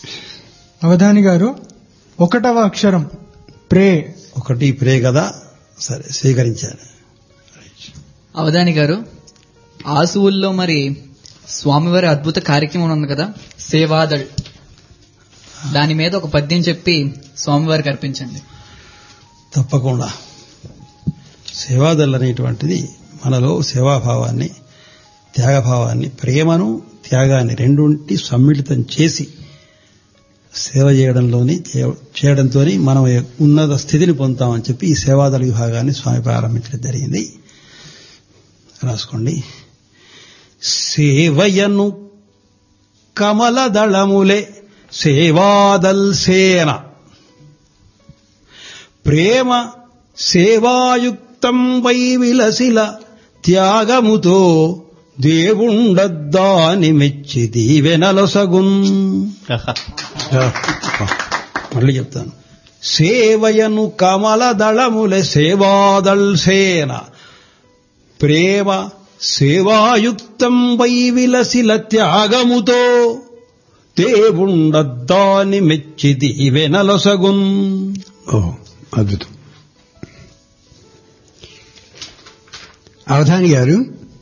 అవధాని గారు ఒకటవ అక్షరం ప్రే ఒకటి ప్రే కదా సరే స్వీకరించాను అవధాని గారు ఆసువుల్లో మరి స్వామివారి అద్భుత కార్యక్రమం ఉంది కదా సేవాదళ్ దాని మీద ఒక పద్యం చెప్పి స్వామివారికి అర్పించండి తప్పకుండా సేవాదల్ అనేటువంటిది మనలో సేవాభావాన్ని త్యాగభావాన్ని ప్రేమను త్యాగాన్ని రెండుంటి సమ్మిళితం చేసి సేవ చేయడంలోని చేయడంతో మనం ఉన్నత స్థితిని పొందుతామని చెప్పి ఈ సేవాదళ విభాగాన్ని స్వామి ప్రారంభించడం జరిగింది రాసుకోండి సేవయను కమలదళములే సేవాదల్ సేన ప్రేమ సేవాయుక్తం వై విలసిల త్యాగముతో దేవుండద్దాని మెచ్చి దీవెనలొసగున్ మళ్ళీ చెప్తాను సేవయను కమలదళములె సేవాదల్ సేన ప్రేమ సేవాయుక్తం వై విలసిల త్యాగముతో దేవుండద్దాని మెచ్చి దీవెనలొసగున్ ఓ అద్భుతం అవధాని గారు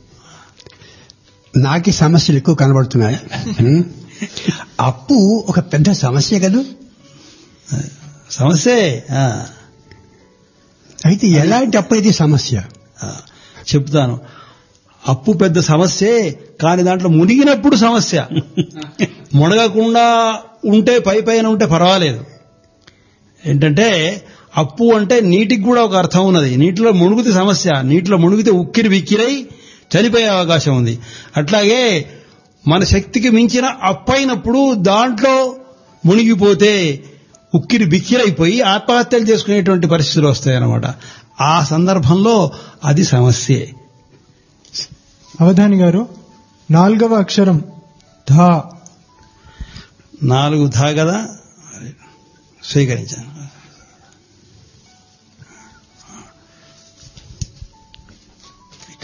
నాకి సమస్యలు ఎక్కువ కనబడుతున్నాయి ఉం? అప్పు ఒక పెద్ద సమస్య కదా సమస్యే ఆ, అయితే ఎలాంటి అప్పు అయితే సమస్య ఆ, చెప్తాను అప్పు పెద్ద సమస్యే కానీ దాంట్లో మునిగినప్పుడు సమస్య మునగకుండా ఉంటే పై పైన ఉంటే పర్వాలేదు ఏంటంటే అప్పు అంటే నీటికి కూడా ఒక అర్థం ఉన్నది నీటిలో మునుగుతే సమస్య నీటిలో మునిగితే ఉక్కిరి బిక్కిరై చనిపోయే అవకాశం ఉంది అట్లాగే మన శక్తికి మించిన అప్పైనప్పుడు దాంట్లో మునిగిపోతే ఉక్కిరి బిక్కిరైపోయి ఆత్మహత్యలు చేసుకునేటువంటి పరిస్థితులు వస్తాయన్నమాట ఆ సందర్భంలో అది సమస్యే అవధాని గారు నాలుగవ అక్షరం ధా నాలుగు ధా కదా స్వీకరించాను ఇక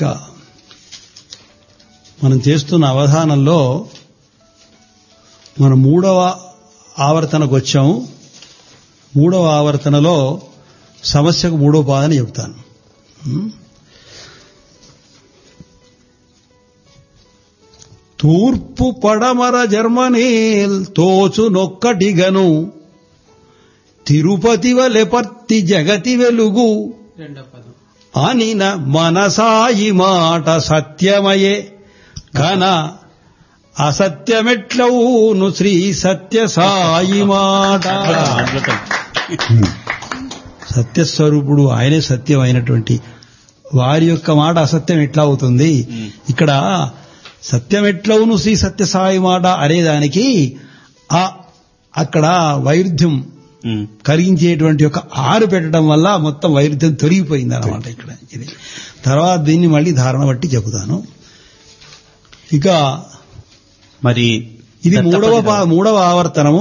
మనం చేస్తున్న అవధానంలో మన మూడవ ఆవర్తనకు వచ్చాము మూడవ ఆవర్తనలో సమస్యకు మూడవ పాదని చెప్తాను ఉం? తూర్పు పడమర జర్మనీల్ తోచునొక్కటిగను తిరుపతి వలెపర్తి జగతి వెలుగు అనిన మనసాయి మాట సత్యమయే కన అసత్యమెట్లవును శ్రీ సత్య సాయి మాట సత్యస్వరూపుడు ఆయనే సత్యం అయినటువంటి వారి యొక్క మాట అసత్యం ఎట్లా అవుతుంది ఇక్కడ సత్యం ఎట్లవును శ్రీ సత్య సాయి మాట అనేదానికి ఆ అక్కడ వైరుధ్యం కలిగించేటువంటి ఒక ఆరు పెట్టడం వల్ల మొత్తం వైరుధ్యం తొలగిపోయింది అనమాట ఇక్కడ ఇది తర్వాత దీన్ని మళ్ళీ ధారణ బట్టి చెబుతాను ఇక మరి ఇది దత్తపది మూడవ రావు. పా- మూడవ ఆవర్తనము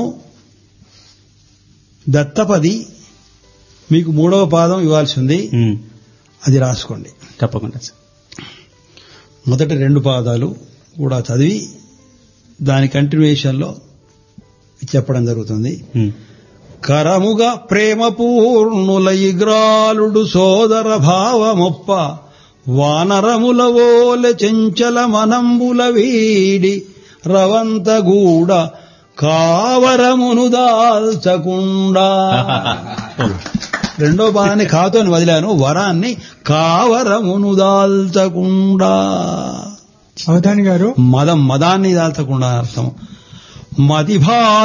దత్తపది మీకు మూడవ పాదం ఇవ్వాల్సి ఉంది ఉమ్, అది రాసుకోండి తప్పకుండా సార్ మొదటి రెండు పాదాలు కూడా చదివి దాని కంటిన్యూషన్లో చెప్పడం జరుగుతుంది ఉమ్, కరముగా ప్రేమ పూర్ణుల ఇగ్రాలుడు సోదర భావమొప్ప వానరముల ఓలె చెంచల మనంబుల వీడి రవంతగూడ కావరమును దాల్చకుండా రెండో పాదాన్ని కాతో అని వదిలాను వరాన్ని కావరమును దాల్చకుండా అవధాని గారు మదం మదాన్ని దాల్చకుండా అర్థం మదిభా